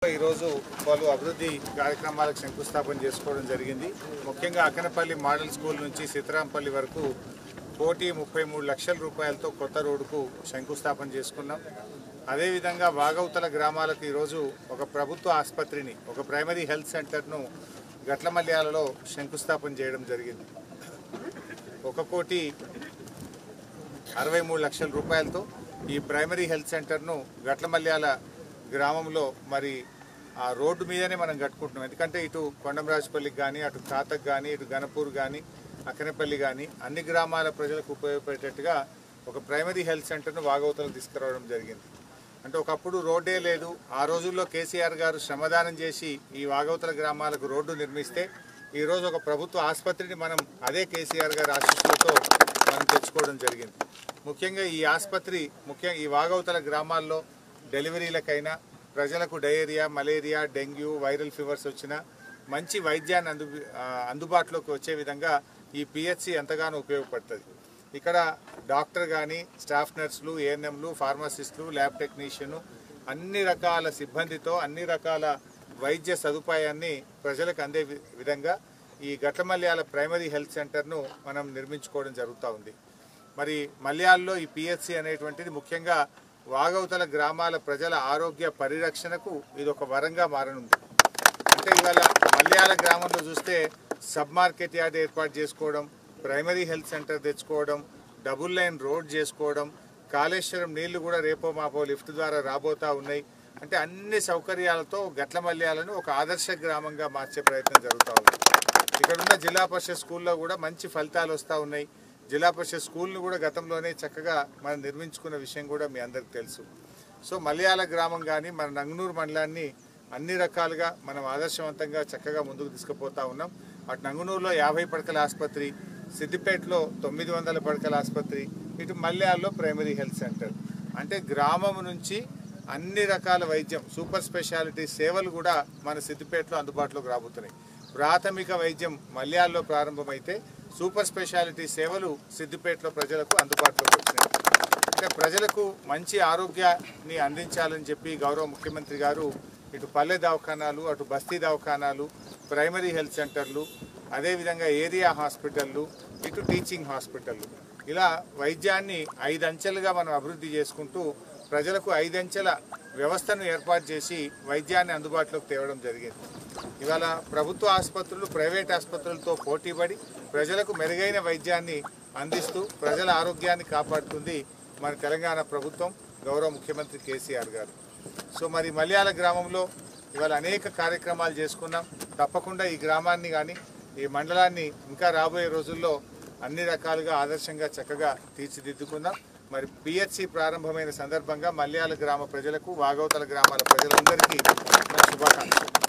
ఈరోజు పలు అభివృద్ధి కార్యక్రమాలకు శంకుస్థాపన చేసుకోవడం జరిగింది ముఖ్యంగా అక్కనపల్లి మోడల్ స్కూల్ నుంచి సీతారాంపల్లి వరకు కోటి ముప్పై మూడు లక్షల రూపాయలతో కొత్త రోడ్డుకు శంకుస్థాపన చేసుకున్నాం అదేవిధంగా వాగవతల గ్రామాలకు ఈరోజు ఒక ప్రభుత్వ ఆసుపత్రిని ఒక ప్రైమరీ హెల్త్ సెంటర్ను గట్లమల్యాలలో శంకుస్థాపన చేయడం జరిగింది ఒక కోటి అరవై మూడు లక్షల రూపాయలతో ఈ ప్రైమరీ హెల్త్ సెంటర్ను గట్లమల్యాల గ్రామంలో మరి ఆ రోడ్డు మీదనే మనం కట్టుకుంటున్నాం ఎందుకంటే ఇటు కొండమరాజుపల్లికి కానీ అటు కాతక్ కానీ ఇటు గణపూర్ కానీ అక్కనపల్లి కానీ అన్ని గ్రామాల ప్రజలకు ఉపయోగపడేటట్టుగా ఒక ప్రైమరీ హెల్త్ సెంటర్ను వాగవతలకు తీసుకురావడం జరిగింది అంటే ఒకప్పుడు రోడ్డే లేదు ఆ రోజుల్లో కేసీఆర్ గారు శ్రమదానం చేసి ఈ వాగవతల గ్రామాలకు రోడ్డు నిర్మిస్తే ఈరోజు ఒక ప్రభుత్వ ఆసుపత్రిని మనం అదే కేసీఆర్ గారి ఆశీస్సులతో మనం తెచ్చుకోవడం జరిగింది ముఖ్యంగా ఈ ఆసుపత్రి ముఖ్యంగా ఈ వాగవతల గ్రామాల్లో డెలివరీలకైనా ప్రజలకు diarrhoea malaria dengue viral fevers వచ్చినా మంచి వైద్యాన్ని అందు ఆ, అందుబాటులోకి వచ్చే విధంగా ఈ పిహెచ్సి ఎంతగానో ఉపయోగపడుతుంది ఇక్కడ డాక్టర్ కానీ స్టాఫ్ నర్సులు ఏఎన్ఎంలు ఫార్మసిస్టులు ల్యాబ్ టెక్నీషియన్ అన్ని రకాల సిబ్బందితో అన్ని రకాల వైద్య సదుపాయాన్ని ప్రజలకు అందే వి- విధంగా ఈ గట్లమల్యాల ప్రైమరీ హెల్త్ సెంటర్ను మనం నిర్మించుకోవడం జరుగుతూ ఉంది మరి మల్యాల్లో ఈ పిహెచ్సి అనేటువంటిది ముఖ్యంగా వాగవతల గ్రామాల ప్రజల ఆరోగ్య పరిరక్షణకు ఇది ఒక వరంగా మారనుంది అంటే ఇవాళ మల్యాల గ్రామంలో చూస్తే సబ్ మార్కెట్ యార్డ్ ఏర్పాటు చేసుకోవడం ప్రైమరీ హెల్త్ సెంటర్ తెచ్చుకోవడం డబుల్ లైన్ రోడ్ చేసుకోవడం కాళేశ్వరం నీళ్లు కూడా రేపో మాపో లిఫ్ట్ ద్వారా రాబోతా ఉన్నాయి అంటే అన్ని సౌకర్యాలతో గట్ల మల్యాలను ఒక ఆదర్శ గ్రామంగా మార్చే ప్రయత్నం జరుగుతూ ఉంది ఇక్కడ ఉన్న జిల్లా పరిషత్ స్కూల్లో కూడా మంచి ఫలితాలు వస్తూ ఉన్నాయి జిల్లా పరిషత్ స్కూల్ను కూడా గతంలోనే చక్కగా మనం నిర్మించుకున్న విషయం కూడా మీ అందరికి తెలుసు సో మలయాళ గ్రామం కానీ మన నంగనూరు మండలాన్ని అన్ని రకాలుగా మనం ఆదర్శవంతంగా చక్కగా ముందుకు తీసుకుపోతా ఉన్నాం అటు నంగనూరులో యాభై పడకల ఆసుపత్రి సిద్దిపేటలో తొమ్మిది వందల పడకల ఆసుపత్రి ఇటు మల్యాల్లో ప్రైమరీ హెల్త్ సెంటర్ అంటే గ్రామం నుంచి అన్ని రకాల వైద్యం సూపర్ స్పెషాలిటీ సేవలు కూడా మన సిద్దిపేటలో అందుబాటులోకి రాబోతున్నాయి ప్రాథమిక వైద్యం మల్యాల్లో ప్రారంభమైతే సూపర్ స్పెషాలిటీ సేవలు సిద్దిపేటలో ప్రజలకు అందుబాటులోకి వచ్చినాయి అంటే ప్రజలకు మంచి ఆరోగ్యాన్ని అందించాలని చెప్పి గౌరవ ముఖ్యమంత్రి గారు ఇటు పల్లె దవాఖానాలు అటు బస్తీ దవాఖానాలు ప్రైమరీ హెల్త్ సెంటర్లు అదేవిధంగా ఏరియా హాస్పిటళ్ళు ఇటు టీచింగ్ హాస్పిటళ్ళు ఇలా వైద్యాన్ని ఐదు అంచెలుగా మనం అభివృద్ధి చేసుకుంటూ ప్రజలకు ఐదంచెల వ్యవస్థను ఏర్పాటు చేసి వైద్యాన్ని అందుబాటులోకి తేవడం జరిగింది ఇవాళ ప్రభుత్వ ఆసుపత్రులు ప్రైవేట్ ఆసుపత్రులతో పోటీపడి ప్రజలకు మెరుగైన వైద్యాన్ని అందిస్తూ ప్రజల ఆరోగ్యాన్ని కాపాడుతుంది మన తెలంగాణ ప్రభుత్వం గౌరవ ముఖ్యమంత్రి కేసీఆర్ గారు సో మరి మలయాళ గ్రామంలో ఇవాళ అనేక కార్యక్రమాలు చేసుకున్నాం తప్పకుండా ఈ గ్రామాన్ని కానీ ఈ మండలాన్ని ఇంకా రాబోయే రోజుల్లో అన్ని రకాలుగా ఆదర్శంగా చక్కగా తీర్చిదిద్దుకుందాం మరి పిహెచ్సి ప్రారంభమైన సందర్భంగా మలయాళ గ్రామ ప్రజలకు వాగవతల గ్రామాల ప్రజలందరికీ నా శుభాకాంక్షలు